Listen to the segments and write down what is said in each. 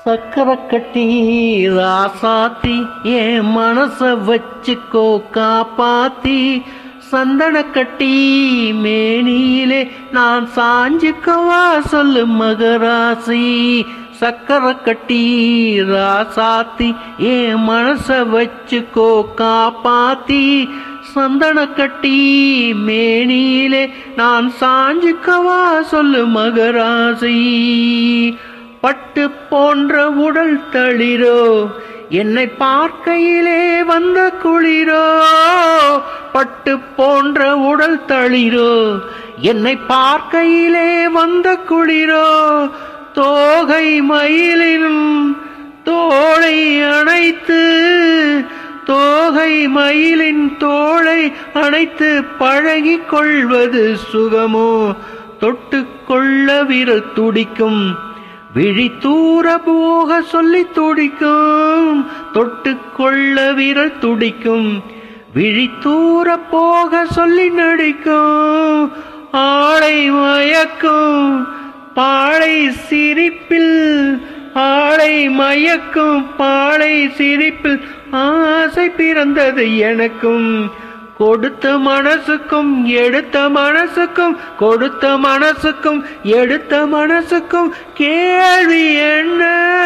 சக்கரை கட்டி ராசாத்தி என் மனச வச்சுக்கோ காப்பாத்தி சந்தன கட்டி மேனியிலே நான் சாஞ்சுக்கவா சொல்லு மகராசி சக்கரை கட்டி ராசாத்தி என் மனச வச்சுக்கோ காப்பாத்தி சந்தன கட்டி மேனியிலே நான் சாஞ்சுக்கவா சொல்லு மகராசி பட்டு போன்ற உடல் தளிரோ என்னை பார்க்கையிலே வந்த குளிரோ பட்டு போன்ற உடல் தளிரோ என்னை பார்க்கையிலே வந்த குளிரோ தோகை மயிலினும் தோளை அணைத்து தோகை மயிலின் தோளை அணைத்து பழகிக் கொள்வது சுகமோ தொட்டுக்கொள்ள விரல் துடிக்கும் விழி தூர போக சொல்லி துடிக்கும் தொட்டுக்கொள்ள விரல் துடிக்கும் விழி தூர போக சொல்லி நடிக்கும் ஆளை மயக்கும் பாழை சிரிப்பில் ஆளை மயக்கும் பாழை சிரிப்பில் ஆசை பிறந்தது எனக்கும் கொடுத்த மனசுக்கும் எடுத்த மனசுக்கும் கொடுத்த மனசுக்கும் எடுத்த மனசுக்கும் கேள்வி என்ன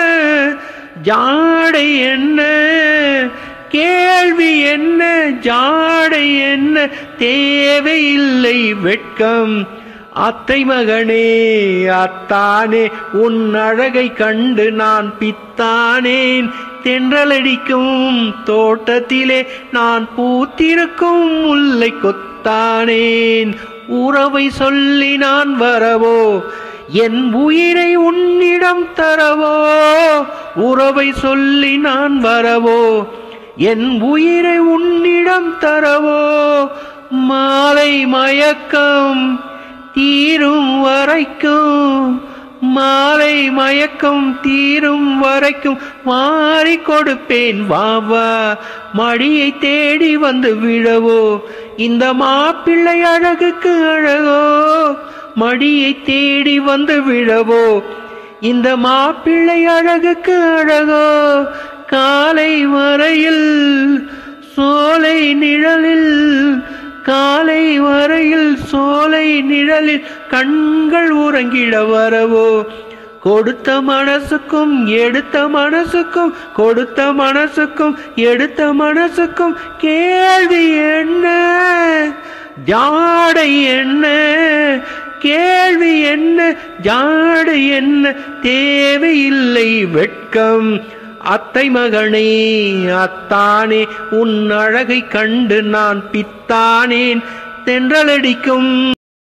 ஜாடை என்ன கேள்வி என்ன ஜாடை என்ன தேவையில்லை வெட்கம் அத்தை மகனே அத்தானே உன் அழகை கண்டு நான் பித்தானேன் தென்றலடிக்கும் தோட்டத்திலே நான் பூத்திருக்கும் முல்லை கொத்தானேன் உறவை சொல்லி நான் வரவோ என் உயிரை உன்னிடம் தரவோ உறவை சொல்லி நான் வரவோ என் உயிரை உன்னிடம் தரவோ மாலை மயக்கம் தீரும் வரைக்கும் மாலை மயக்கம் தீரும் வரைக்கும் மாறி கொடுப்பேன் வா வா மடியை தேடி வந்து விழவோ இந்த மாப்பிள்ளை அழகுக்கு அழகோ மடியை தேடி வந்து விழவோ இந்த மாப்பிள்ளை அழகுக்கு அழகோ காலை வரையில் சோலை நிழலில் காலை வரையில் சோலை நிழலில் கண்கள் உறங்கிட வரவோ கொடுத்த மனசுக்கும் எடுத்த மனசுக்கும் கொடுத்த மனசுக்கும் எடுத்த மனசுக்கும் கேள்வி என்ன ஜாடை என்ன கேள்வி என்ன ஜாடை என்ன தேவையில்லை வெட்கம் அத்தை மகனே அத்தானே உன் அழகை கண்டு நான் பித்தானேன் தென்றலடிக்கும்